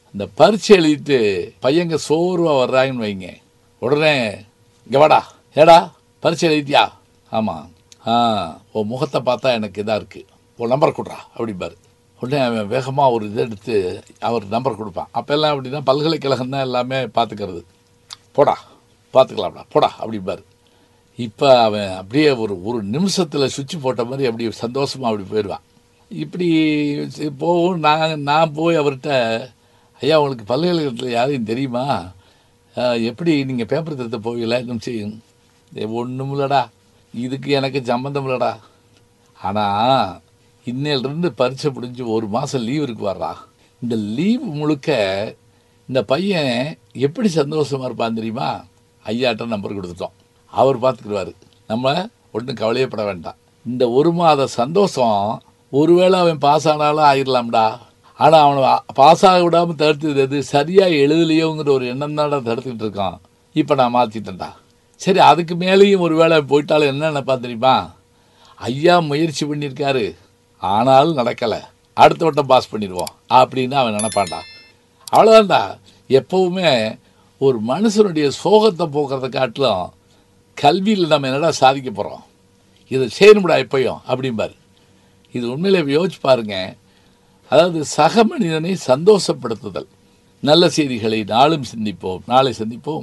இந்த பரீட்சை எழுதிட்டு பையங்க சோர்வா வர்றாங்கன்னு வைங்க உடனே இங்க வாடா ஏடா பரீட்சை எழுதிட்டியா ஆமாம் ஆ உன் முகத்தை பார்த்தா எனக்கு இதாக இருக்குது உன் நம்பர் கொடுறா அப்படிம்பாரு உடனே அவன் வேகமாக ஒரு இதை எடுத்து அவர் நம்பர் கொடுப்பான் அப்போல்லாம் அப்படின்னா பல்கலைக்கழகம் தான் எல்லாமே பார்த்துக்கிறது போடா பார்த்துக்கலாம்டா போடா அப்படிம்பாரு இப்போ அவன் அப்படியே ஒரு ஒரு நிமிஷத்தில் சுவிட்ச் போட்ட மாதிரி அப்படி சந்தோஷமாக அப்படி போயிடுவான் இப்படி சரி போகும் நான் நான் போய் அவர்கிட்ட ஐயா உங்களுக்கு பல்கலைக்கழகத்தில் யாரையும் தெரியுமா அஹ், எப்படி நீங்கள் பேப்பர் திருத்த போவீங்களா இன்னும் செய்யும் ஒன்றும் இல்லைடா இதுக்கு எனக்கு சம்மந்தம் இல்லைடா ஆனால் இன்னையிலிருந்து பரீட்சை முடிஞ்சு ஒரு மாதம் லீவ் இருக்கு வர்றா இந்த லீவ் முழுக்க இந்த பையன் எப்படி சந்தோஷமா இருப்பான் தெரியுமா ஐயாட்ட நம்பர் கொடுத்துட்டோம் அவர் பார்த்துக்கிடுவாரு நம்ம ஒன்றும் கவலையப்பட வேண்டாம் இந்த ஒரு மாத சந்தோஷம் ஒருவேளை அவன் பாஸ் ஆனாலும் ஆயிடலாம்டா ஆனால் அவனை பாஸ் ஆக விடாமல் தடுத்தது எது சரியாக எழுதலையோங்கிற ஒரு எண்ணம் தான்டா தடுத்துக்கிட்டு இருக்கான் இப்போ நான் மாற்றிட்டேன்டா சரி அதுக்கு மேலேயும் ஒரு வேளை போயிட்டாலும் என்ன நினைப்பான் தெரியுமா ஐயா முயற்சி பண்ணியிருக்காரு ஆனாலும் நடக்கலை அடுத்த வட்டம் பாஸ் பண்ணிடுவோம் அப்படின்னு அவன் நினைப்பான்டா அவ்வளோதான்டா எப்பவுமே ஒரு மனுஷனுடைய சோகத்தை போக்குறதை காட்டிலும் கல்வியில் நம்ம என்னடா சாதிக்க போகிறோம் இதை செய்யணும்டா எப்பயும் அப்படிம்பாரு இது உண்மையிலே யோசிச்சு பாருங்க அதாவது சக மனிதனை சந்தோஷப்படுத்துதல் நல்ல செய்திகளை நாளும் சிந்திப்போம் நாளை சந்திப்போம்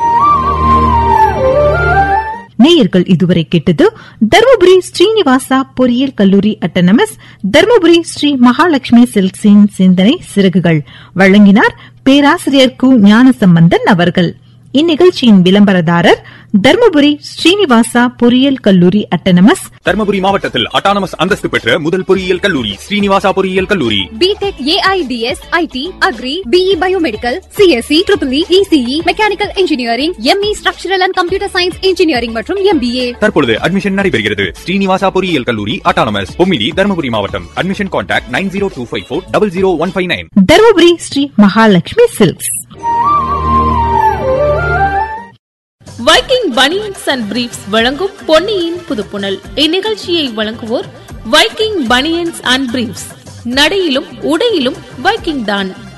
நேயர்கள் இதுவரை கேட்டது தருமபுரி ஸ்ரீனிவாசா பொறியியல் கல்லூரி அட்டனமஸ் தருமபுரி ஸ்ரீ மகாலட்சுமி சில்க்ஸின் சிந்தனை சிறகுகள் வழங்கினார் பேராசிரியர் கு ஞானசம்பந்தன் அவர்கள் இந்நிகழ்ச்சியின் விளம்பரதாரர் தருமபுரி ஸ்ரீனிவாசா பொறியியல் கல்லூரி அட்டனமஸ் தர்மபுரி மாவட்டத்தில் அட்டானமஸ் அந்தஸ்து பெற்ற முதல் பொறியியல் கல்லூரி ஸ்ரீனிவாசா பொறியியல் கல்லூரி BTech AIDS IT agri BE biomedical CSE triple ECE mechanical engineering ME structural and computer science engineering மற்றும் எம்பிஏ தற்பொழுது அட்மிஷன் நடைபெறுகிறது ஸ்ரீனிவாசா பொறியியல் கல்லூரி அட்டானமஸ் பொம்மிடி தர்மபுரி மாவட்டம் admission contact nine zero two five four double zero one five nine Dharmapuri Sri Mahalakshmi silks Viking banians and briefs வழங்கும் பொன்னியின் புதுப்புணல் இந்நிகழ்ச்சியை வழங்குவோர் வைக்கிங் பனியன்ஸ் அண்ட் பிரீஃப்ஸ் நடையிலும் உடையிலும் வைக்கிங் தான்